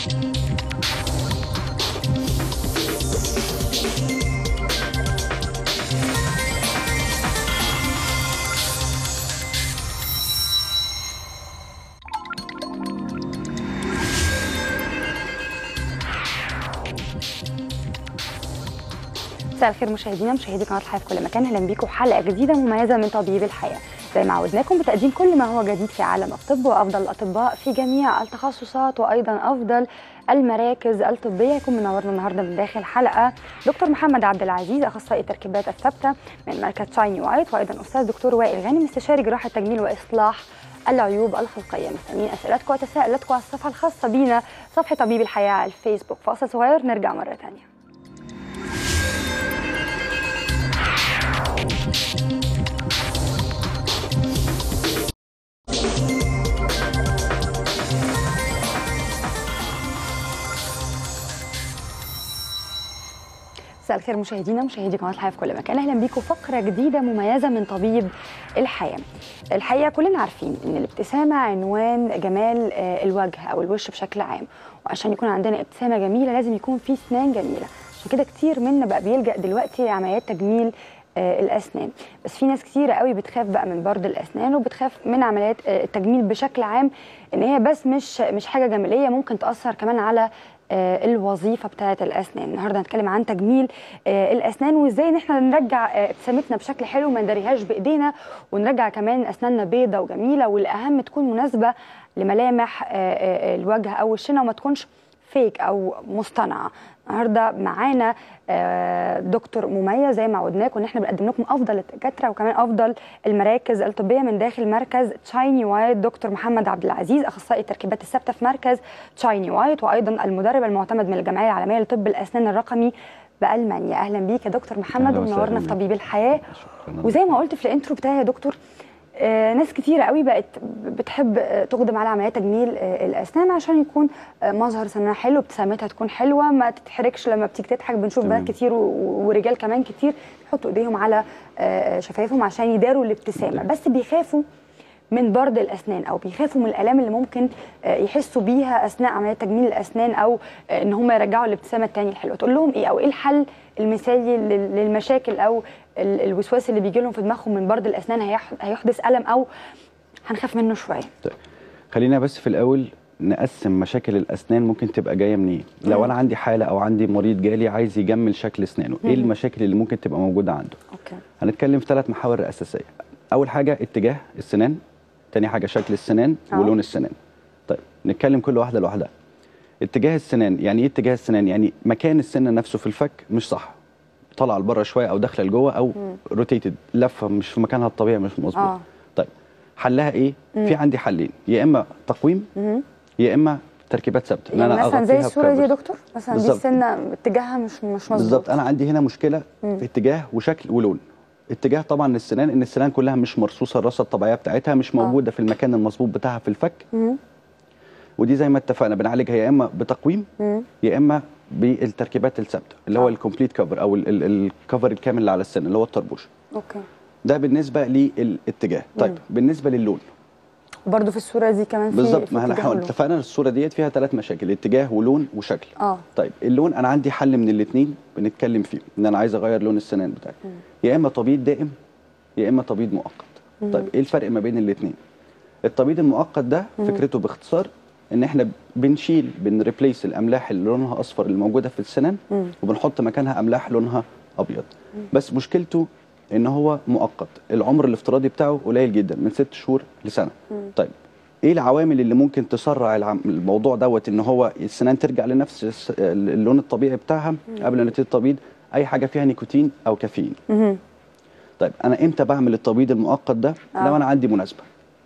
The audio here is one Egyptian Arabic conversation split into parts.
مساء الخير مشاهدينا مشاهدي قناه الحياه في كل مكان اهلا بيكم حلقه جديده مميزه من طبيب الحياه زي ما عودناكم بتقديم كل ما هو جديد في عالم الطب وافضل الاطباء في جميع التخصصات وايضا افضل المراكز الطبيه يكون منورنا النهارده من داخل حلقه دكتور محمد عبد العزيز اخصائي التركيبات الثابته من مركز شايني وايت وايضا استاذ دكتور وائل غانم استشاري جراحه تجميل واصلاح العيوب الخلقيه مستنيين اسئلتكم وتساؤلاتكم على الصفحه الخاصه بينا صفحه طبيب الحياه على الفيسبوك فاصل صغير نرجع مره ثانيه مساء الخير مشاهدينا مشاهدي قناه الحياه في كل مكان اهلا بيكم فقره جديده مميزه من طبيب الحياه الحقيقه كلنا عارفين ان الابتسامه عنوان جمال الوجه او الوش بشكل عام وعشان يكون عندنا ابتسامه جميله لازم يكون في اسنان جميله عشان كده كتير منا بقى بيلجا دلوقتي لعمليات تجميل الاسنان بس في ناس كتيره قوي بتخاف بقى من برد الاسنان وبتخاف من عمليات التجميل بشكل عام ان هي بس مش مش حاجه جماليه ممكن تاثر كمان على الوظيفه بتاعه الاسنان النهارده هنتكلم عن تجميل الاسنان وازاي ان احنا نرجع ابتسامتنا بشكل حلو ما نداريهاش بايدينا ونرجع كمان اسناننا بيضه وجميله والاهم تكون مناسبه لملامح الوجه او الشنه وما تكونش فيك او مصطنعه النهارده معانا دكتور مميز زي ما عودناكم ان احنا بنقدم لكم افضل الدكاتره وكمان افضل المراكز الطبيه من داخل مركز تشايني وايت دكتور محمد عبد العزيز اخصائي التركيبات الثابته في مركز تشايني وايت وايضا المدرب المعتمد من الجمعيه العالميه لطب الاسنان الرقمي بالمانيا اهلا بيك يا دكتور محمد ومنورنا في طبيب الحياه وزي ما قلت في الانترو بتاعي يا دكتور آه ناس كتيرة قوي بقت بتحب تقدم على عمليات تجميل آه الاسنان عشان يكون آه مظهر سنانها حلو ابتسامتها تكون حلوه ما تتحركش لما بتيجي تضحك بنشوف بنات كتير ورجال كمان كتير يحطوا ايديهم على شفايفهم عشان يداروا الابتسامه بس بيخافوا من برد الاسنان او بيخافوا من الالام اللي ممكن يحسوا بيها اثناء عمليات تجميل الاسنان او ان هم يرجعوا الابتسامه الثانيه الحلوه تقول لهم ايه او ايه الحل المثالي للمشاكل او الوسواس اللي بيجي لهم في دماغهم من برد الاسنان هيحدث الم او هنخاف منه شويه طيب خلينا بس في الاول نقسم مشاكل الاسنان ممكن تبقى جايه منين إيه؟ لو انا عندي حاله او عندي مريض جالي عايز يجمل شكل اسنانه ايه المشاكل اللي ممكن تبقى موجوده عنده اوكي هنتكلم في ثلاث محاور اساسيه اول حاجه اتجاه السنان تاني حاجه شكل السنان أوه. ولون السنان طيب نتكلم كل واحده لوحدها اتجاه السنان يعني ايه اتجاه السنان يعني مكان السن نفسه في الفك مش صح طالعه لبره شويه او داخله لجوه او روتيتد لفه مش في مكانها الطبيعي مش مظبوط آه. طيب حلها ايه مم. في عندي حلين يا اما تقويم مم. يا اما تركيبات ثابته يعني ان انا مثلا زي الصوره دي يا دكتور مثلا بالزبط. دي السنه اتجاهها مش مش مظبوط بالظبط انا عندي هنا مشكله مم. في اتجاه وشكل ولون اتجاه طبعا السنان ان السنان كلها مش مرصوصه الرصه الطبيعيه بتاعتها مش موجوده آه. في المكان المظبوط بتاعها في الفك مم. ودي زي ما اتفقنا بنعالجها يا اما بتقويم مم. يا اما بالتركيبات الثابته اللي هو آه. الكومبليت كفر او الكفر الكامل اللي على السن اللي هو الطربوش اوكي ده بالنسبه للاتجاه طيب مم. بالنسبه للون برضه في الصوره دي كمان في بالظبط ما احنا اتفقنا الصوره ديت فيها ثلاث مشاكل اتجاه ولون وشكل اه طيب اللون انا عندي حل من الاثنين بنتكلم فيه ان انا عايز اغير لون السنان بتاعي مم. يا اما تبييض دائم يا اما تبييض مؤقت مم. طيب ايه الفرق ما بين الاثنين التبييض المؤقت ده فكرته باختصار ان احنا بنشيل بنريبليس الاملاح اللي لونها اصفر اللي موجوده في السنان مم. وبنحط مكانها املاح لونها ابيض مم. بس مشكلته ان هو مؤقت العمر الافتراضي بتاعه قليل جدا من ست شهور لسنه مم. طيب ايه العوامل اللي ممكن تسرع العم... الموضوع دوت ان هو السنان ترجع لنفس اللون الطبيعي بتاعها مم. قبل نتيجه التبييض اي حاجه فيها نيكوتين او كافيين مم. طيب انا امتى بعمل التبييض المؤقت ده آه. لو انا عندي مناسبه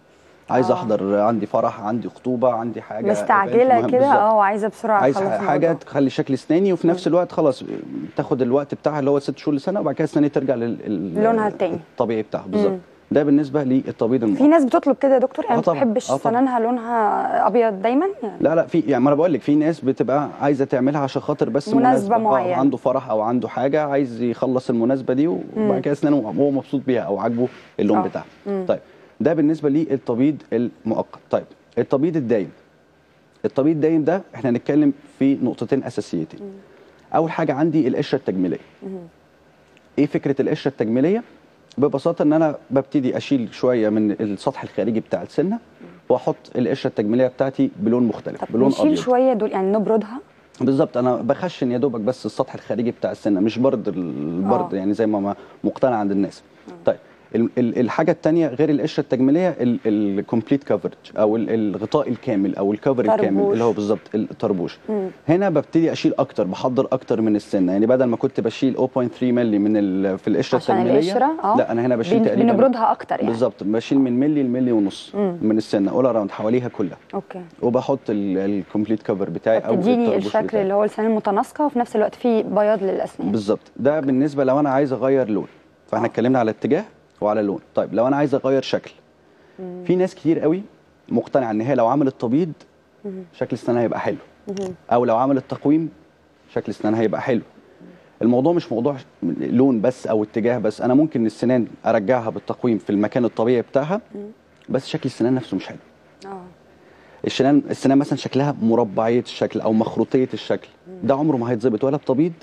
عايز آه. احضر عندي فرح عندي خطوبه عندي حاجه مستعجله مهم كده بالظبط. اه وعايزه بسرعه عايز أخلص حاجه الموضوع. تخلي شكل اسناني وفي نفس الوقت خلاص تاخد الوقت بتاعها اللي هو ست شهور لسنه وبعد كده اسناني ترجع لل لونها التاني. الطبيعي بتاعها بالظبط مم. ده بالنسبه للتبييض في المؤقت ناس بتطلب كده يا دكتور يعني آه ما طبعاً. بتحبش آه طبعاً. سنانها لونها ابيض دايما يعني لا لا في يعني ما انا بقول لك في ناس بتبقى عايزه تعملها عشان خاطر بس مناسبة آه، معينة. عنده فرح او عنده حاجه عايز يخلص المناسبه دي وبعد كده اسنانه هو مبسوط بيها او عاجبه اللون آه. بتاعها مم. طيب ده بالنسبه للتبييض المؤقت طيب التبييض الدايم الطبيب الدايم ده احنا هنتكلم في نقطتين اساسيتين اول حاجه عندي القشره التجميليه ايه فكره القشره التجميليه ببساطه ان انا ببتدي اشيل شويه من السطح الخارجي بتاع السنه واحط القشره التجميليه بتاعتي بلون مختلف طب بلون نشيل ابيض شويه دول يعني نبردها بالظبط انا بخشن يا دوبك بس السطح الخارجي بتاع السنه مش برد البرد آه. يعني زي ما ما مقتنع عند الناس طيب ال- ال- الحاجه الثانيه غير القشره التجميليه الكومبليت كفرج او ال- الغطاء الكامل او الكفر الكامل طربوش. اللي هو بالظبط الطربوش مم. هنا ببتدي اشيل اكتر بحضر اكتر من السنه يعني بدل ما كنت بشيل 0.3 مللي من ال- في القشره عشان التجميليه القشره اه لا انا هنا بشيل بن- تقريبا بنبردها اكتر يعني بالظبط بشيل من ملي لملي ونص مم. من السنه اول اراوند حواليها كلها اوكي وبحط الكومبليت كفر بتاعي او تديني الطربوش الشكل بتاعي. اللي هو السنان المتناسقه وفي نفس الوقت فيه بياض للاسنان بالظبط ده بالنسبه لو انا عايز اغير لون فاحنا آه. اتكلمنا على اتجاه وعلى لون طيب لو انا عايز اغير شكل في ناس كتير قوي مقتنعه ان هي لو عملت تبييض شكل اسنانها هيبقى حلو او لو عملت تقويم شكل اسنانها هيبقى حلو الموضوع مش موضوع لون بس او اتجاه بس انا ممكن السنان ارجعها بالتقويم في المكان الطبيعي بتاعها بس شكل السنان نفسه مش حلو اه السنان السنان مثلا شكلها مربعيه الشكل او مخروطيه الشكل ده عمره ما هيتظبط ولا بتبييض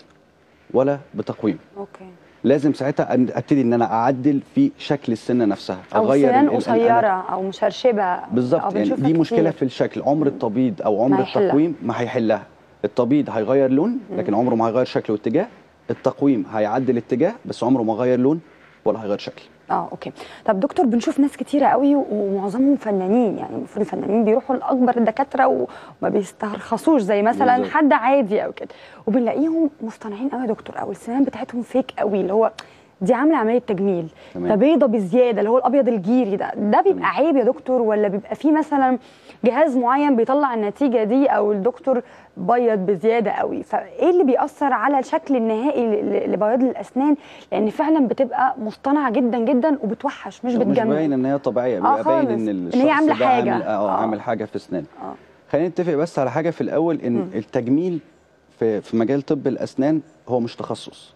ولا بتقويم اوكي لازم ساعتها أن- ابتدي ان انا اعدل في شكل السنه نفسها او سنان ال- ال- قصيره الأنا- او مشرشبه أو بالظبط يعني بنشوفها دي مشكله كتير. في الشكل عمر التبييض او عمر ما هيحلها. التقويم ما هيحلها التبييض هيغير لون لكن عمره ما هيغير شكل واتجاه التقويم هيعدل اتجاه بس عمره ما هيغير لون ولا هيغير شكل اه اوكي طب دكتور بنشوف ناس كتيره قوي ومعظمهم فنانين يعني المفروض الفنانين بيروحوا لاكبر الدكاتره وما بيسترخصوش زي مثلا بالظبط. حد عادي او كده وبنلاقيهم مصطنعين قوي يا دكتور او السنان بتاعتهم فيك قوي اللي هو دي عامله عمليه تجميل تمام. ده بيضه بزياده اللي هو الابيض الجيري ده ده بيبقى عيب يا دكتور ولا بيبقى فيه مثلا جهاز معين بيطلع النتيجه دي او الدكتور بيض بزياده قوي فايه اللي بيأثر على الشكل النهائي ل- ل- لبياض الاسنان لان فعلا بتبقى مصطنعه جدا جدا وبتوحش مش مش باين بتجمل ان هي طبيعيه آه بيبقى باين خالص. ان إن هي الشخص عاملة ده حاجة. عامل اه آه. عامل حاجه في اسنانه اه خلينا نتفق بس على حاجه في الاول ان مم. التجميل في في مجال طب الاسنان هو مش تخصص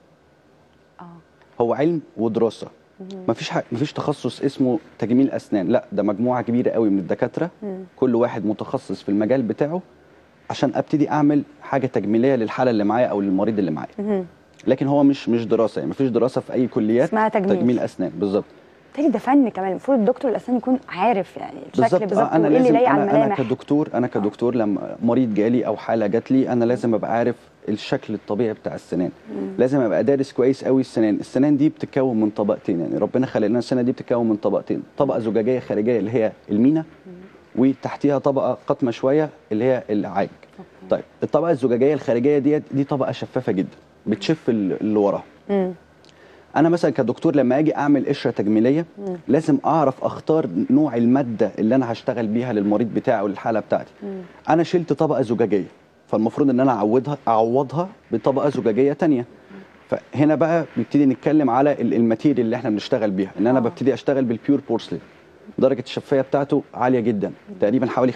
اه هو علم ودراسه مفيش حق مفيش تخصص اسمه تجميل اسنان لا ده مجموعه كبيره قوي من الدكاتره مم. كل واحد متخصص في المجال بتاعه عشان ابتدي اعمل حاجه تجميليه للحاله اللي معايا او للمريض اللي معايا مهم. لكن هو مش مش دراسه يعني مفيش دراسه في اي كليات اسمها تجميل. تجميل اسنان بالظبط بالتالي ده فن كمان المفروض الدكتور الاسنان يكون عارف يعني الشكل بالظبط بالظبط آه، انا وايه اللي لازم لايق على انا انا الملامح كدكتور انا كدكتور لما مريض جالي او حاله جات لي انا لازم ابقى عارف الشكل الطبيعي بتاع السنان لازم ابقى دارس كويس قوي السنان السنان دي بتتكون من طبقتين يعني ربنا خلق لنا السنه دي بتتكون من طبقتين طبقه زجاجيه خارجيه اللي هي المينا وتحتيها طبقه قاتمه شويه اللي هي العاج طيب الطبقه الزجاجيه الخارجيه ديت دي طبقه شفافه جدا بتشف ال- اللي وراها مم. انا مثلا كدكتور لما اجي اعمل قشره تجميليه مم. لازم اعرف اختار نوع الماده اللي انا هشتغل بيها للمريض بتاعي او للحاله بتاعتي مم. انا شلت طبقه زجاجيه فالمفروض ان انا اعوضها اعوضها بطبقه زجاجيه تانية فهنا بقى بنبتدي نتكلم على ال- الماتيريال اللي احنا بنشتغل بيها ان انا آه. ببتدي اشتغل بالبيور بورسلين درجه الشفافيه بتاعته عاليه جدا تقريبا حوالي 95%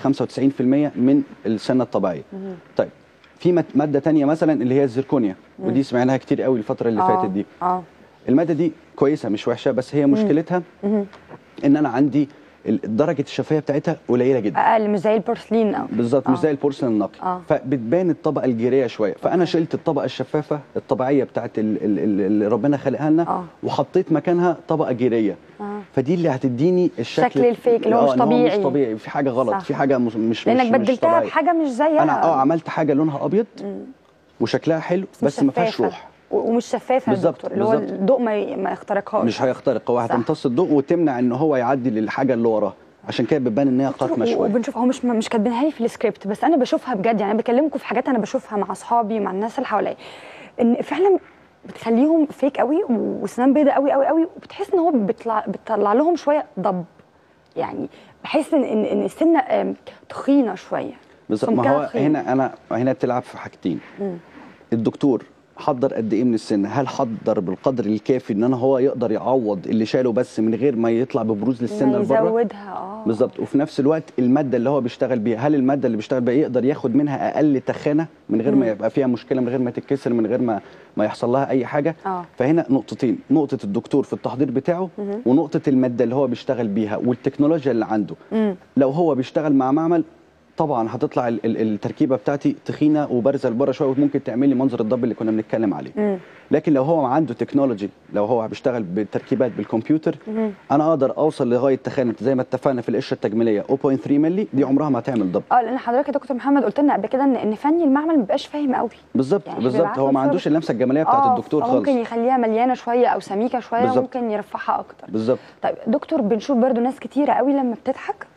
من السنه الطبيعيه مم. طيب في مات- ماده تانية مثلا اللي هي الزركونيا ودي سمعناها كتير قوي الفتره اللي آه. فاتت دي اه الماده دي كويسه مش وحشه بس هي مشكلتها مهم. ان انا عندي ال- درجه الشفافيه بتاعتها قليله جدا اقل مش زي البورسلين او بالظبط مش آه. زي البورسلين النقي آه. فبتبان الطبقه الجيريه شويه فانا أوكي. شلت الطبقه الشفافه الطبيعيه بتاعت ال- ال- ال- اللي ربنا خلقها لنا آه. وحطيت مكانها طبقه جيريه آه. فدي اللي هتديني الشكل شكل الفيك اللي هو آه، مش إن طبيعي. مش طبيعي في حاجه غلط صح. في حاجه مش مش لانك مش مش بدلتها طبيعية. بحاجه مش زيها انا اه عملت حاجه لونها ابيض مم. وشكلها حلو مش بس ما فيهاش شفافة. روح و- ومش شفافه يا بالظبط، دكتور اللي هو بالظبط. الضوء ما ي- ما يخترقهاش مش هيخترق هو صح. هتمتص الضوء وتمنع ان هو يعدي للحاجه اللي وراها عشان كده بتبان ان هي قاتمه و- شويه وبنشوف هو مش مش كاتبينها لي في السكريبت بس انا بشوفها بجد يعني انا بكلمكم في حاجات انا بشوفها مع اصحابي مع الناس اللي حواليا ان فعلا بتخليهم فيك قوي وسنان بيضاء قوي قوي قوي وبتحس ان هو بيطلع بتطلع لهم شويه ضب يعني بحس ان ان إن السنه آم، تخينه شويه بالظبط ما سمكها هو تخين. هنا انا هنا بتلعب في حاجتين مم. الدكتور حضر قد ايه من السن هل حضر بالقدر الكافي ان انا هو يقدر يعوض اللي شاله بس من غير ما يطلع ببروز للسن ما لبره يزودها اه بالظبط وفي نفس الوقت الماده اللي هو بيشتغل بيها هل الماده اللي بيشتغل بيها يقدر ياخد منها اقل تخانه من غير ما مم. يبقى فيها مشكله من غير ما تتكسر من غير ما ما يحصل لها اي حاجه اه فهنا نقطتين نقطه الدكتور في التحضير بتاعه مهم. ونقطه الماده اللي هو بيشتغل بيها والتكنولوجيا اللي عنده مم. لو هو بيشتغل مع معمل طبعا هتطلع ال- ال- التركيبه بتاعتي تخينه وبارزه لبره شويه وممكن تعمل لي منظر الضب اللي كنا بنتكلم عليه مم. لكن لو هو عنده تكنولوجي لو هو بيشتغل بالتركيبات بالكمبيوتر مم. انا اقدر اوصل لغايه تخيل زي ما اتفقنا في القشره التجميليه 0.3 مللي دي عمرها ما هتعمل ضب اه لان حضرتك يا دكتور محمد قلت لنا قبل كده ان ان فني المعمل ما بيبقاش فاهم قوي بالظبط يعني بالظبط بيبعتوا هو ما الشغل. عندوش اللمسه الجماليه بتاعت اه الدكتور خالص ممكن يخليها مليانه شويه او سميكه شويه بالظبط. ممكن يرفعها اكتر بالظبط طيب دكتور بنشوف برضو ناس كتيره قوي لما بتضحك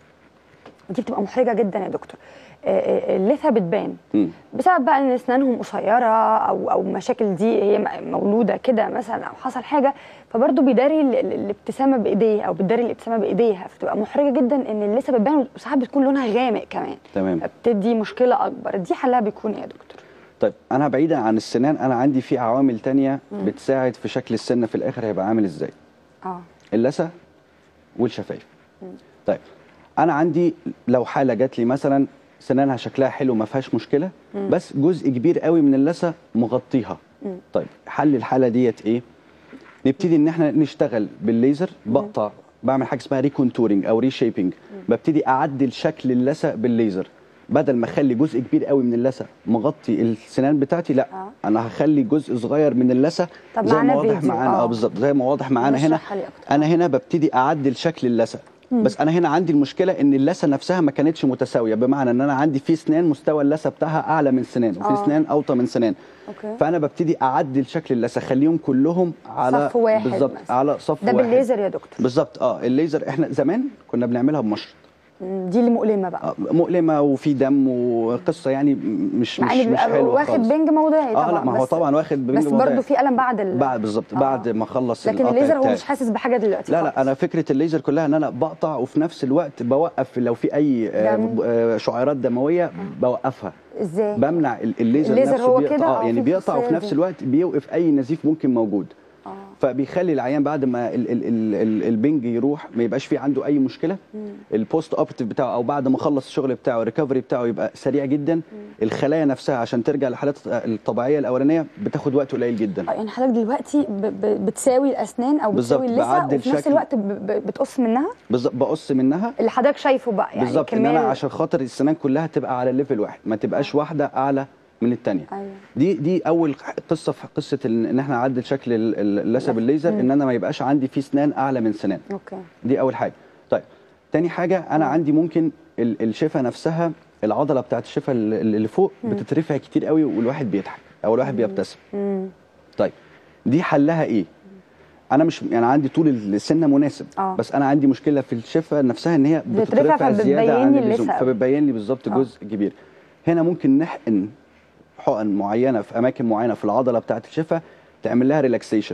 دي بتبقى محرجه جدا يا دكتور آه، آه، اللثه بتبان مم. بسبب بقى ان اسنانهم قصيره او او مشاكل دي هي م- مولوده كده مثلا او حصل حاجه فبرضه بيداري ال- ال- الابتسامه بايديه او بتداري الابتسامه بايديها فتبقى محرجه جدا ان اللثه بتبان وساعات بتكون لونها غامق كمان تمام بتدي مشكله اكبر دي حلها بيكون ايه يا دكتور طيب انا بعيدا عن السنان انا عندي في عوامل تانية بتساعد في شكل السن في الاخر هيبقى عامل ازاي اه اللثه والشفايف طيب انا عندي لو حاله جات لي مثلا سنانها شكلها حلو ما فيهاش مشكله بس جزء كبير قوي من اللثه مغطيها طيب حل الحاله ديت ايه نبتدي ان احنا نشتغل بالليزر بقطع بعمل حاجه اسمها ريكونتورنج او ريشيبنج ببتدي اعدل شكل اللثه بالليزر بدل ما اخلي جزء كبير قوي من اللثه مغطي السنان بتاعتي لا آه. انا هخلي جزء صغير من اللثه طب زي معانا ما واضح فيديو، معانا آه. اه بالظبط زي ما واضح معانا هنا اشرحها لي أكتر. انا هنا ببتدي اعدل شكل اللثه بس انا هنا عندي المشكله ان اللثه نفسها ما كانتش متساويه بمعنى ان انا عندي في سنان مستوى اللثه بتاعها اعلى من سنان وفي آه. سنان اوطى من سنان اوكي فانا ببتدي اعدل شكل اللثه اخليهم كلهم على صف واحد بالظبط مثلا. على صف ده واحد بالليزر يا دكتور بالظبط اه الليزر احنا زمان كنا بنعملها بمشرط مم، دي اللي مؤلمه بقى آه مؤلمه وفي دم وقصه يعني مش مع مش ان مش بيبقى حلوه واخد خالص. بنج موضعي طبعا اه لا ما هو بس- طبعا واخد بنج بس برضه موضعي. في الم بعد ال... بعد بالظبط آه. بعد ما اخلص لكن القطع الليزر هو بتاعي. مش حاسس بحاجه دلوقتي لا لا خالص. انا فكره الليزر كلها ان انا بقطع وفي نفس الوقت بوقف لو في اي آه، دم. ب- آه، شعيرات دمويه بوقفها ازاي بمنع ال- الليزر, الليزر نفسه هو بيقطع كده؟ اه آه، يعني في بيقطع وفي الخاصية نفس دي. الوقت بيوقف اي نزيف ممكن موجود اه فبيخلي العيان بعد ما ال ال ال ال البنج يروح ما يبقاش فيه عنده اي مشكله البوست اوبرتيف بتاعه او بعد ما خلص الشغل بتاعه الريكفري بتاعه يبقى سريع جدا الخلايا نفسها عشان ترجع لحالتها الطبيعيه الاولانيه بتاخد وقت قليل جدا آه، يعني حضرتك دلوقتي ب... ب... بتساوي الاسنان او بالظبط، بتساوي اللثه بعدل وفي نفس شكل. الوقت ب... ب... بتقص منها بالظبط بقص منها اللي حضرتك شايفه بقى يعني بالظبط ان انا كمية- عشان خاطر السنان كلها تبقى على ليفل واحد ما تبقاش واحده اعلى من الثانيه ايوه دي دي اول قصه في قصه ان إن احنا نعدل شكل ال- ال- اللثه بالليزر ان انا ما يبقاش عندي فيه سنان اعلى من سنان اوكي دي اول حاجه طيب تاني حاجه انا عندي ممكن ال- الشفه نفسها العضله بتاعت الشفه ال- ال- اللي فوق بتترفع كتير قوي والواحد بيضحك او الواحد بيبتسم امم طيب دي حلها ايه انا مش يعني عندي طول السنه مناسب آه. بس انا عندي مشكله في الشفه نفسها ان هي بتترفع بتترفع زياده فبتبين عن لي اللزوم اللثة أوي. فبتبين لي بالظبط آه. جزء كبير هنا ممكن نحقن حقن معينه في اماكن معينه في العضله بتاعت الشفه تعمل لها ريلاكسيشن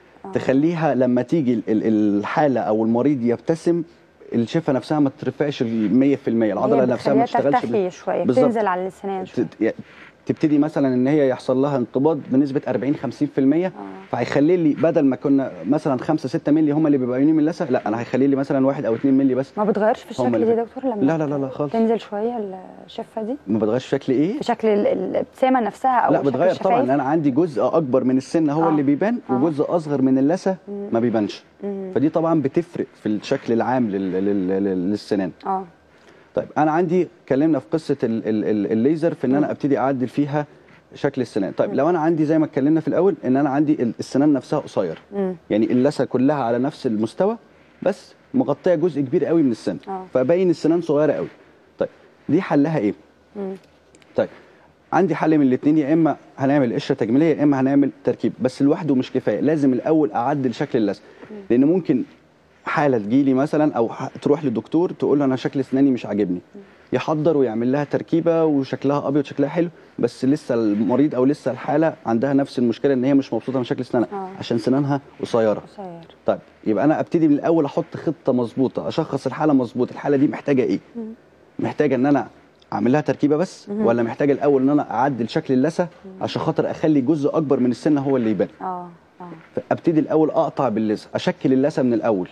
تخليها لما تيجي ال- ال- الحاله او المريض يبتسم الشفه نفسها ما تترفعش 100% العضله هي نفسها ما بتخليها تشتغلش ترتخي شويه بالظبط. بتنزل على الاسنان شويه تت- ي- تبتدي مثلا ان هي يحصل لها انقباض بنسبه 40 50% فهيخلي لي بدل ما كنا مثلا 5 6 مللي هم اللي بيبقى من اللثه لا انا هيخلي لي مثلا 1 او 2 مللي بس ما بتغيرش في هم الشكل اللي دي يا بي- دكتور لما لا لا لا لا خالص. تنزل شويه الشفه دي ما بتغيرش شكل ايه في شكل ال- الابتسامه نفسها او لا شكل بتغير طبعا الشفايف؟ انا عندي جزء اكبر من السن هو آه. اللي بيبان آه. وجزء اصغر من اللثه ما بيبانش فدي طبعا بتفرق في الشكل العام لل- لل- لل- للسنان اه طيب انا عندي اتكلمنا في قصه ال ال ال الليزر في ان انا ابتدي اعدل فيها شكل السنان طيب لو انا عندي زي ما اتكلمنا في الاول ان انا عندي ال- السنان نفسها قصير مم. يعني اللثه كلها على نفس المستوى بس مغطيه جزء كبير قوي من السن آه. فباين السنان صغيره قوي طيب دي حلها ايه مم. طيب عندي حل من الاثنين يا اما هنعمل قشره تجميليه يا اما هنعمل تركيب بس لوحده مش كفايه لازم الاول اعدل شكل اللثه لان ممكن حاله تجيلي مثلا او ح- تروح لدكتور تقول له انا شكل اسناني مش عاجبني يحضر ويعمل لها تركيبه وشكلها ابيض شكلها حلو بس لسه المريض او لسه الحاله عندها نفس المشكله ان هي مش مبسوطه من شكل اسنانها آه. عشان سنانها قصيره قصير طيب يبقى انا ابتدي من الاول احط خطه مظبوطه اشخص الحاله مظبوط الحاله دي محتاجه ايه محتاجه ان انا اعمل لها تركيبه بس ولا محتاجه الاول ان انا اعدل شكل اللثه عشان خاطر اخلي جزء اكبر من السن هو اللي يبان اه اه فابتدي الاول اقطع باللثه اشكل اللثه من الاول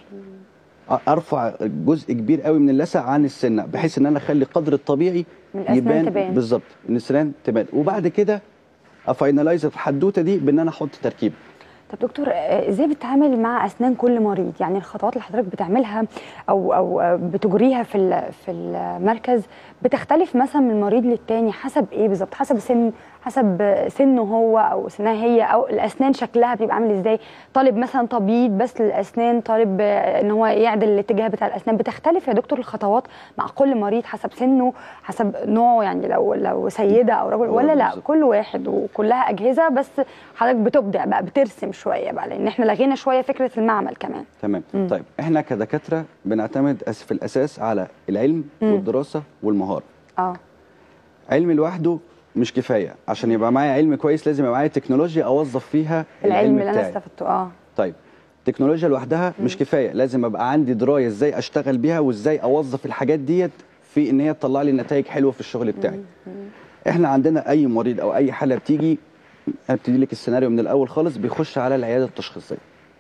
أ- ارفع جزء كبير قوي من اللثه عن السنه بحيث ان انا اخلي قدر الطبيعي من الأسنان تبان. بالظبط ان السنان تبان وبعد كده افاينلايز الحدوته دي بان انا احط تركيبه طب دكتور آه، ازاي بتتعامل مع اسنان كل مريض يعني الخطوات اللي حضرتك بتعملها او او آه، بتجريها في ال- في المركز بتختلف مثلا من مريض للتاني حسب ايه بالظبط حسب سن حسب آه، سنه هو او سنها هي او الاسنان شكلها بيبقى عامل ازاي طالب مثلا تبييض بس للاسنان طالب آه، ان هو يعدل الاتجاه بتاع الاسنان بتختلف يا دكتور الخطوات مع كل مريض حسب سنه حسب نوعه يعني لو لو سيده او رجل ولا لا بالظبط. كل واحد وكلها اجهزه بس حضرتك بتبدع بقى بترسم شويه بقى لان احنا لغينا شويه فكره المعمل كمان تمام مم. طيب احنا كدكاتره بنعتمد أس- في الاساس على العلم مم. والدراسه والمهاره اه علم لوحده مش كفايه عشان يبقى معايا علم كويس لازم يبقى معايا تكنولوجيا اوظف فيها العلم اللي انا بتاعي. استفدته اه طيب تكنولوجيا لوحدها مش كفايه لازم ابقى عندي درايه ازاي اشتغل بيها وازاي اوظف الحاجات ديت في ان هي تطلع لي نتائج حلوه في الشغل بتاعي احنا عندنا اي مريض او اي حاله بتيجي ابتدي لك السيناريو من الاول خالص بيخش على العياده التشخيصيه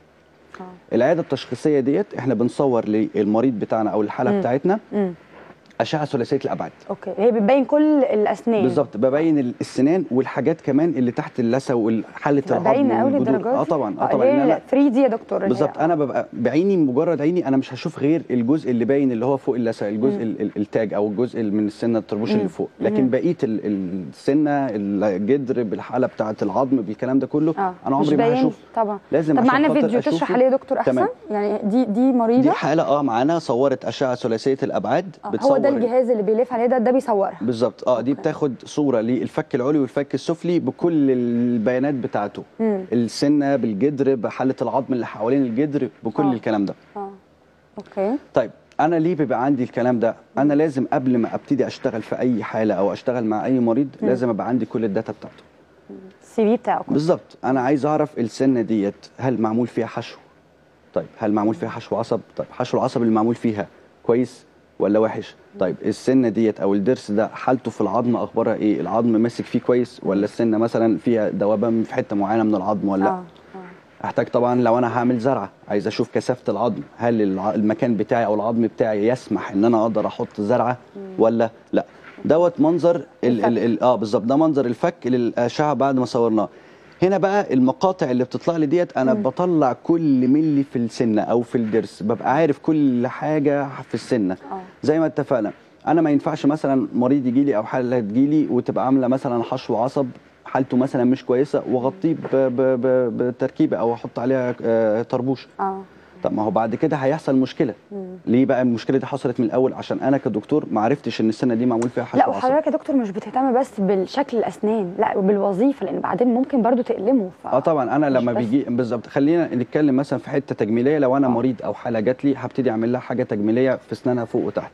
اه العياده التشخيصيه ديت احنا بنصور للمريض بتاعنا او الحاله مم. بتاعتنا امم اشعه ثلاثيه الابعاد اوكي هي بتبين كل الاسنان بالظبط ببين ال- السنان والحاجات كمان اللي تحت اللثه وحاله العظم باينه قوي والجذور. للدرجه اه دي؟ طبعا اه طبعا إن اللي أنا- هي 3 دي يا دكتور اللي هي- بالظبط انا ببقى بعيني مجرد عيني انا مش هشوف غير الجزء اللي باين اللي هو فوق اللثه الجزء مم. ال- ال- التاج او الجزء اللي من السنه الطربوش مم. اللي فوق لكن مم. بقيه ال- ال- السنه الجدر بالحاله بتاعه العظم بالكلام ده كله اه انا مش عمري ما باين هشوف طبعا لازم طب عشان معانا خاطر فيديو تشرح أشوفه. عليه يا دكتور احسن تمام. يعني دي دي دي مريضه حاله اه معانا صورت اشعه ثلاثيه الابعاد آه، هو ده الجهاز اللي بيلف عليه ده ده بيصورها بالظبط اه دي أوكي. بتاخد صوره للفك العلوي والفك السفلي بكل البيانات بتاعته امم السنه بالجدر بحاله العظم اللي حوالين الجدر بكل آه. الكلام ده اه اوكي طيب انا ليه بيبقى عندي الكلام ده انا لازم قبل ما ابتدي اشتغل في اي حاله او اشتغل مع اي مريض مم. لازم ابقى عندي كل الداتا بتاعته السي في بتاعه بالظبط انا عايز اعرف السنه ديت هل معمول فيها حشو طيب هل معمول فيها حشو عصب طيب حشو العصب اللي معمول فيها كويس ولا وحش طيب السنه ديت او الضرس ده حالته في العظم اخبارها ايه العظم ماسك فيه كويس ولا السنه مثلا فيها دوبان في حته معينه من العظم ولا لا اه اه احتاج طبعا لو انا هعمل زرعه عايز اشوف كثافه العظم هل الع- المكان بتاعي او العظم بتاعي يسمح ان انا اقدر احط زرعه ولا لا دوت منظر ال ال الفك. ال اه بالظبط ده منظر الفك للاشعه بعد ما صورناه هنا بقى المقاطع اللي بتطلع لي ديت انا مم. بطلع كل ملي في السنه او في الضرس ببقى عارف كل حاجه في السنه اه زي ما اتفقنا انا ما ينفعش مثلا مريض يجي لي او حاله تجي لي وتبقى عامله مثلا حشو عصب حالته مثلا مش كويسه واغطيه ب- ب- ب- بتركيبه او احط عليها آه، طربوش اه طب ما هو بعد كده هيحصل مشكله مم. ليه بقى المشكله دي حصلت من الاول عشان انا كدكتور ما عرفتش ان السنه دي معمول فيها حشو لا عصب وحضرتك يا دكتور مش بتهتم بس بالشكل الاسنان لا وبالوظيفه لان بعدين ممكن برضو تألمه ف... اه طبعا انا مش لما بس- بيجي بالظبط خلينا نتكلم مثلا في حته تجميليه لو انا آه. مريض او حاله جات لي هبتدي اعمل لها حاجه تجميليه في اسنانها فوق وتحت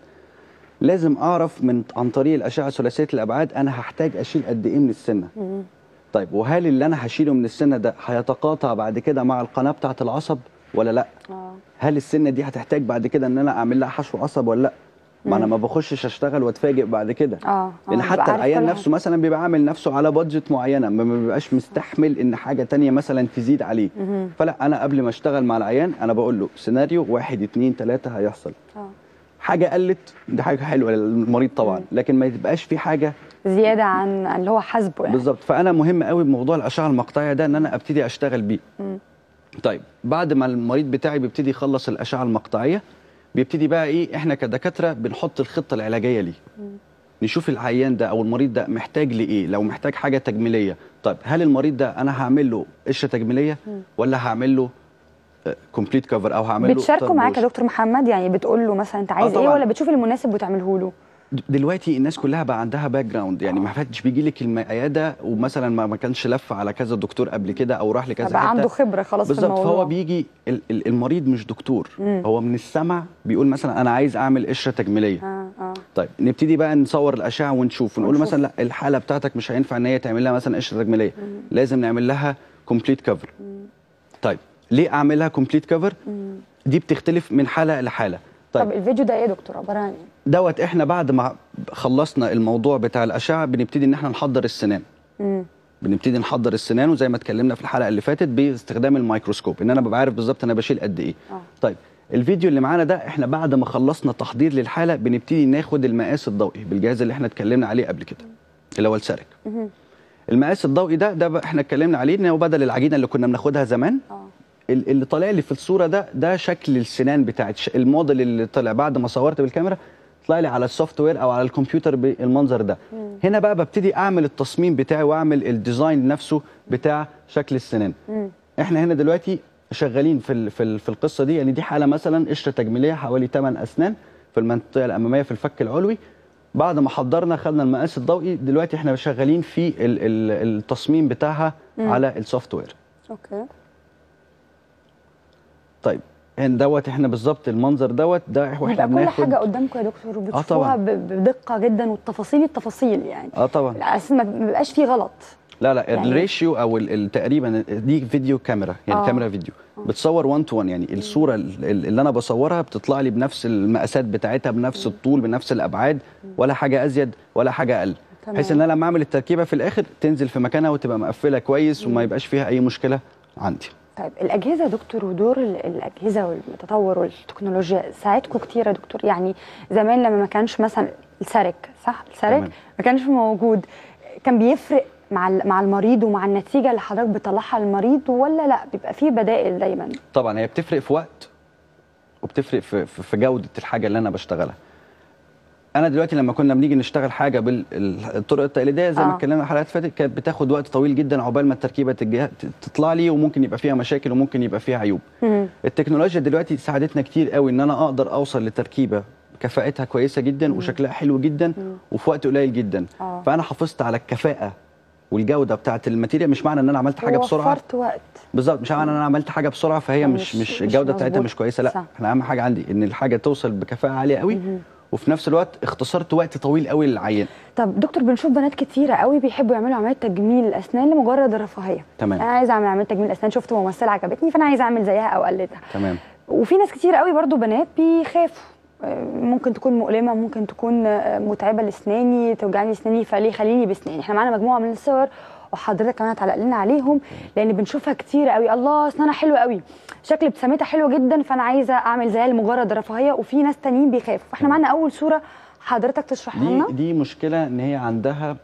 لازم اعرف من عن طريق الاشعه ثلاثيه الابعاد انا هحتاج اشيل قد ايه من السنه مم. طيب وهل اللي انا هشيله من السنه ده هيتقاطع بعد كده مع القناه بتاعه العصب ولا لا اه هل السنه دي هتحتاج بعد كده ان انا اعمل لها حشو عصب ولا لا ما انا مم. ما بخشش اشتغل واتفاجئ بعد كده اه آه، لان يبقى حتى عارف العيان كل نفسه مثلا بيبقى عامل نفسه على بادجت معينه ما ما بيبقاش مستحمل ان حاجه تانية مثلا تزيد عليه حاجة. مهم. فلا انا قبل ما اشتغل مع العيان انا بقول له سيناريو واحد اتنين تلاته هيحصل اه حاجه قلت دي حاجه حلوه للمريض طبعا مم. لكن ما تبقاش في حاجه زياده عن عن اللي هو حاسبه يعني بالظبط فانا مهم قوي بموضوع الاشعه المقطعيه ده ان انا ابتدي اشتغل بيه مم. طيب بعد ما المريض بتاعي بيبتدي يخلص الاشعه المقطعيه بيبتدي بقى ايه احنا كدكاتره بنحط الخطه العلاجيه ليه مم. نشوف العيان ده او المريض ده محتاج لايه لو محتاج حاجه تجميليه طيب هل المريض ده انا هعمل له قشره تجميليه مم. ولا هعمل له كومبليت كفر او هعمل له بتشاركوا معاك يا طربوش؟ دكتور محمد يعني بتقول له مثلا انت عايز ايه طبعاً. ولا بتشوف المناسب وتعمله له د- دلوقتي الناس كلها بقى عندها باك جراوند يعني ما حدش بيجي لك العياده ومثلا ما ما كانش لف على كذا دكتور قبل كده او راح لكذا بقى حته عنده خبره خلاص في بالظبط الموضوع فهو بيجي ال- ال- المريض مش دكتور مم. هو من السمع بيقول مثلا انا عايز اعمل قشره تجميليه اه اه طيب نبتدي بقى نصور الاشعه ونشوف ونقول له ونشوف. مثلا لا الحاله بتاعتك مش هينفع ان هي تعمل لها مثلا قشره تجميليه لازم نعمل لها كومبليت كفر طيب ليه اعمل لها كومبليت كفر مم. دي بتختلف من حاله لحاله طيب طب الفيديو ده ايه يا دكتور عباره عن ايه دوت احنا بعد ما خلصنا الموضوع بتاع الاشعه بنبتدي ان احنا نحضر السنان مم. بنبتدي نحضر السنان وزي ما اتكلمنا في الحلقه اللي فاتت باستخدام الميكروسكوب ان انا ببقى عارف بالظبط انا بشيل قد ايه اه طيب الفيديو اللي معانا ده احنا بعد ما خلصنا تحضير للحاله بنبتدي ناخد المقاس الضوئي بالجهاز اللي احنا اتكلمنا عليه قبل كده اللي هو السارك مهم. المقاس الضوئي ده ده بقى احنا اتكلمنا عليه ان هو بدل العجينه اللي كنا بناخدها زمان اه ال- اللي طالع لي في الصوره ده ده شكل السنان بتاعت ش- الموديل اللي طلع بعد ما صورت بالكاميرا طلع لي على السوفت وير او على الكمبيوتر بالمنظر ده هنا بقى ببتدي اعمل التصميم بتاعي واعمل الديزاين نفسه بتاع شكل السنان احنا هنا دلوقتي شغالين في ال في, ال في القصه دي يعني دي حاله مثلا قشره تجميليه حوالي 8 اسنان في المنطقه الاماميه في الفك العلوي بعد ما حضرنا خدنا المقاس الضوئي دلوقتي احنا شغالين في ال ال التصميم بتاعها على السوفت وير اوكي طيب هنا دوت احنا بالظبط المنظر دوت ده واحنا يبقى كل بناخد حاجه قدامكم يا دكتور وبتشوفوها طبعاً. ب- بدقه جدا والتفاصيل التفاصيل يعني اه طبعا على اساس ما ما بيبقاش فيه غلط لا لا يعني- الريشيو او ال- ال- تقريبا دي فيديو كاميرا يعني آه. آه. كاميرا فيديو بتصور 1 تو 1 يعني الصوره ال- ال- اللي انا بصورها بتطلع لي بنفس المقاسات بتاعتها بنفس الطول بنفس الابعاد ولا حاجه ازيد ولا حاجه اقل تمام. بحيث ان انا لما اعمل التركيبه في الاخر تنزل في مكانها وتبقى مقفله كويس وما يبقاش فيها اي مشكله عندي طيب الاجهزه يا دكتور ودور ال- الاجهزه والتطور والتكنولوجيا ساعدكم كتير يا دكتور يعني زمان لما ما كانش مثلا السرك صح السرك تمام. ما كانش موجود كان بيفرق مع ال- مع المريض ومع النتيجه اللي حضرتك بتطلعها للمريض ولا لا بيبقى فيه بدائل دايما طبعا هي بتفرق في وقت وبتفرق في في في جوده الحاجه اللي انا بشتغلها انا دلوقتي لما كنا بنيجي نشتغل حاجه بالطرق التقليديه زي آه. ما اتكلمنا الحلقات اللي فاتت كانت بتاخد وقت طويل جدا عقبال ما التركيبه تتجه- تطلع لي وممكن يبقى فيها مشاكل وممكن يبقى فيها عيوب مم. التكنولوجيا دلوقتي ساعدتنا كتير قوي ان انا اقدر اوصل لتركيبه كفاءتها كويسه جدا وشكلها حلو جدا وفي وقت قليل جدا آه. فانا حافظت على الكفاءه والجوده بتاعه الماتيريال مش معنى ان انا عملت حاجه بسرعه وفرت وقت بالظبط مش معنى ان انا عملت حاجه بسرعه فهي مش- مش مش مش الجوده بتاعتها مظبوط. مش كويسه لا صح. احنا اهم حاجه عندي ان الحاجه توصل بكفاءه عاليه قوي وفي نفس الوقت اختصرت وقت طويل قوي للعيان طب دكتور بنشوف بنات كتيره قوي بيحبوا يعملوا عمليات تجميل الاسنان لمجرد الرفاهيه تمام. انا عايزه اعمل عمليه تجميل اسنان شفت ممثله عجبتني فانا عايزه اعمل زيها او اقلدها تمام وفي ناس كتير قوي برضو بنات بيخافوا آه، ممكن تكون مؤلمه ممكن تكون آه، متعبه لاسناني توجعني اسناني فليه خليني باسناني احنا معانا مجموعه من الصور وحضرتك كمان هتعلق لنا عليهم لان بنشوفها كتير قوي الله اسنانها حلوه قوي شكل ابتسامتها حلوه جدا فانا عايزه اعمل زيها لمجرد الرفاهيه وفي ناس تانيين بيخافوا فاحنا معانا اول صوره حضرتك تشرحها دي لنا دي مشكله ان هي عندها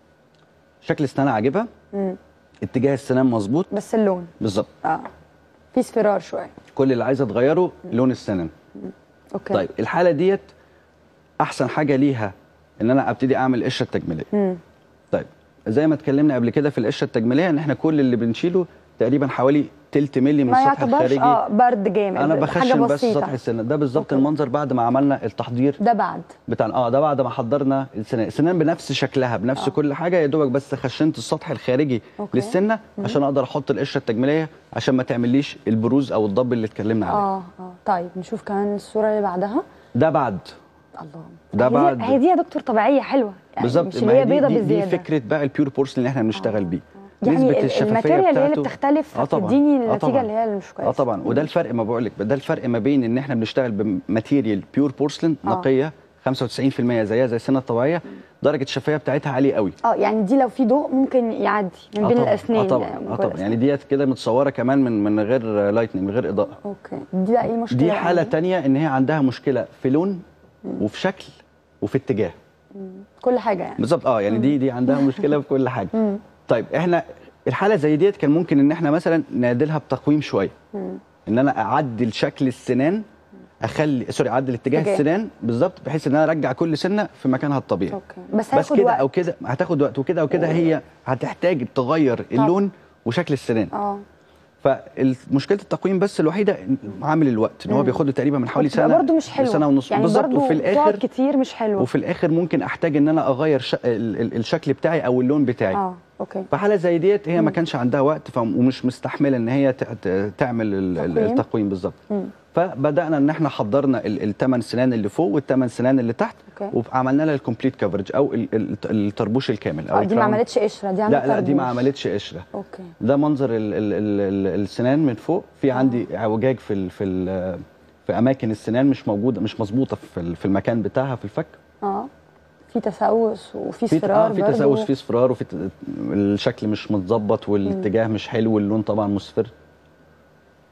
شكل اسنانها عاجبها اتجاه السنان مظبوط بس اللون بالظبط اه في اصفرار شويه كل اللي عايزه تغيره لون السنان اوكي طيب الحاله ديت احسن حاجه ليها ان انا ابتدي اعمل قشره تجميليه مم. طيب زي ما اتكلمنا قبل كده في القشره التجميليه ان احنا كل اللي بنشيله تقريبا حوالي تلت ملي من ما السطح يعتبرش الخارجي اه برد جامد انا حاجه بخشن بس بسيطه سطح السنان ده بالظبط أوكي. المنظر بعد ما عملنا التحضير ده بعد بتاع اه ده بعد ما حضرنا السنان السنان بنفس شكلها بنفس آه. آه. كل حاجه يا دوبك بس خشنت السطح الخارجي أوكي. للسنه عشان اقدر احط القشره التجميليه عشان ما تعمليش البروز او الضب اللي اتكلمنا عليه اه اه طيب نشوف كمان الصوره اللي بعدها ده بعد الله ده هي دي- بعد- هي دي يا دكتور طبيعيه حلوه يعني بالظبط مش ما اللي هي هي دي, بيضه دي, دي بالزياده فكره بقى البيور بورسلين اللي احنا بنشتغل بيه يعني ال- الماتيريال هي اللي بتاعته- بتختلف آه طبعاً. فتديني آه النتيجه طبعاً. اللي هي مش كويسه اه طبعا وده الفرق ما بقول لك ده الفرق ما بين ان احنا بنشتغل بماتيريال بيور بورسلين آه. نقيه 95% زيها زي السنه الطبيعيه درجه الشفافيه بتاعتها عاليه قوي اه يعني دي لو في ضوء ممكن يعدي من آه بين طبعاً. الاسنان اه طبعا يعني اه جوه طبعا الأسنان. يعني ديت كده متصوره كمان من من غير لايتنج من غير اضاءه اوكي دي بقى ايه المشكله دي حاله يعني؟ تانية ان هي عندها مشكله في لون وفي شكل وفي اتجاه كل حاجه يعني بالظبط اه يعني دي دي عندها مشكله في كل حاجه طيب احنا الحاله زي ديت كان ممكن ان احنا مثلا نعدلها بتقويم شويه ان انا اعدل شكل السنان اخلي سوري اعدل اتجاه اتجاه. السنان بالظبط بحيث ان انا ارجع كل سنه في مكانها الطبيعي اوكي بس بس هياخد كده وقت او كده هتاخد وقت وكده او كده هي هتحتاج تغير اللون وشكل السنان اه فمشكله التقويم بس الوحيده عامل الوقت ان هو بياخد له تقريبا من حوالي بتبقى سنه برضه مش حلوه سنه ونص يعني بالظبط برضه وفي تقعد الاخر كتير مش حلوه وفي الاخر ممكن احتاج ان انا اغير ش... ال... ال... الشكل بتاعي او اللون بتاعي اه اوكي فحاله زي ديت هي ما كانش عندها وقت ف... ومش مستحمله ان هي ت... ت... تعمل ال... ال- تقويم. التقويم بالظبط مم. فبدانا ان احنا حضرنا الثمان سنان اللي فوق والثمان سنان اللي تحت أوكي. وعملنا لها الكومبليت كفرج او ال... ال... الطربوش الكامل او اه دي ما الكراون. عملتش قشره دي عملت لا لا دي ما طربوش. عملتش قشره اوكي ده منظر ال ال ال ال السنان من فوق في عندي اعوجاج في ال في ال في اماكن السنان مش موجوده مش مظبوطه في ال- في المكان بتاعها في الفك اه في تسوس وفي في اصفرار اه في برضه. تسوس في اصفرار وفي ت- الشكل مش متظبط والاتجاه مش حلو واللون طبعا مصفر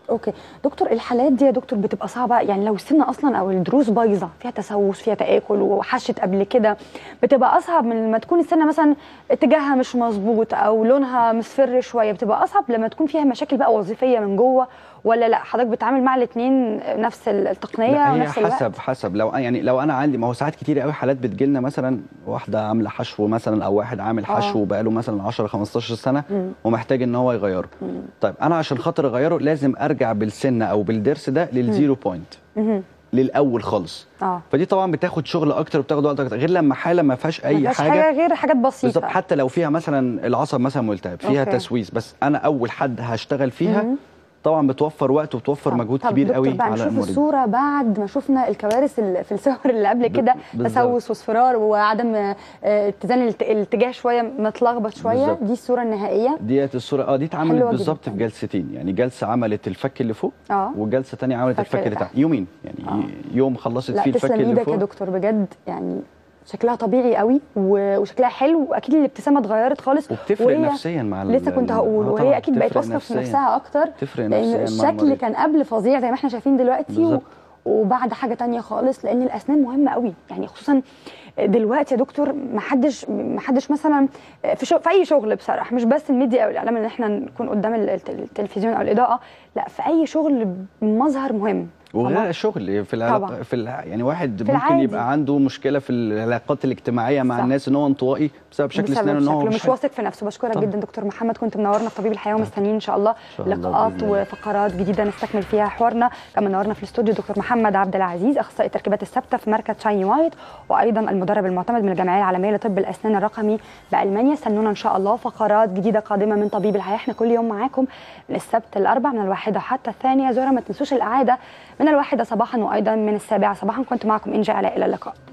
اوكي دكتور الحالات دي يا دكتور بتبقى صعبه يعني لو السنه اصلا او الضروس بايظه فيها تسوس فيها تاكل وحشت قبل كده بتبقى اصعب من لما تكون السنه مثلا اتجاهها مش مظبوط او لونها مصفر شويه بتبقى اصعب لما تكون فيها مشاكل بقى وظيفيه من جوه ولا لا حضرتك بتتعامل مع الاثنين نفس التقنيه لا هي ونفس الوقت حسب حسب لو يعني لو انا عندي ما هو ساعات كتير قوي حالات بتجي لنا مثلا واحده عامله حشو مثلا او واحد عامل آه. حشو بقاله مثلا 10 15 سنه مم. ومحتاج ان هو يغيره مم. طيب انا عشان خاطر اغيره لازم ارجع بالسنه او بالضرس ده للزيرو بوينت مهم. للاول خالص اه فدي طبعا بتاخد شغل اكتر وبتاخد وقت اكتر غير لما حاله ما فيهاش اي ما فيهاش حاجه حاجه غير حاجات بسيطه بالظبط حتى لو فيها مثلا العصب مثلا ملتهب فيها أوكي. تسويس بس انا اول حد هشتغل فيها مهم. طبعا بتوفر وقت وبتوفر طب- مجهود طب كبير دكتور قوي بقى على نشوف المريض الصوره بعد ما شفنا الكوارث اللي في الصور اللي قبل ب- كده بالظبط. تسوس واصفرار وعدم آه، اتزان الت- الاتجاه شويه متلخبط شويه بالظبط. دي الصوره النهائيه ديت الصوره اه دي اتعملت حلوة بالظبط جداً. في جلستين يعني جلسه عملت الفك اللي فوق اه وجلسه تانية عملت الفك الفك اللي اللي تحت تحت. يومين يعني آه. يوم خلصت لا فيه الفك تسلم اللي ايدك يا فوق دكتور بجد يعني شكلها طبيعي قوي و- وشكلها حلو واكيد الابتسامه اتغيرت خالص وبتفرق وهي نفسيا مع ال- لسه كنت ال- هقول آه وهي طبعاً، اكيد بقت تفرق واثقه في نفسياً. نفسها اكتر تفرق لان نفسيا مع الشكل المريض. كان قبل فظيع زي ما احنا شايفين دلوقتي و... بالظبط. وبعد حاجه تانية خالص لان الاسنان مهمه قوي يعني خصوصا دلوقتي يا دكتور ما حدش ما حدش مثلا في, شو في اي شغل بصراحه مش بس الميديا او الاعلام ان احنا نكون قدام الت- التلفزيون او الاضاءه لا في اي شغل مظهر مهم وغير طبعاً. الشغل في طبعاً. العلاقة في الع... يعني واحد في ممكن العادي. يبقى عنده مشكله في العلاقات الاجتماعيه مع صح. الناس ان هو انطوائي بسبب شكل بسبب اسنانه ان هو شكله مش مش حلو. واثق في نفسه بشكرك طبعا. جدا دكتور محمد كنت منورنا في طبيب الحياه ومستنيين ان شاء الله شاء الله لقاءات بإذن الله. وفقرات جديده نستكمل فيها حوارنا كما منورنا في الاستوديو دكتور محمد عبد العزيز اخصائي التركيبات الثابته في مركز شايني وايت وايضا المدرب المعتمد من الجمعيه العالميه لطب الاسنان الرقمي بالمانيا استنونا ان شاء الله فقرات جديده قادمه من طبيب الحياه احنا كل يوم معاكم من السبت الاربع من الواحده حتى الثانيه زهره ما تنسوش الاعاده من الواحده صباحا وايضا من السابعه صباحا كنت معكم انجي علاء الى اللقاء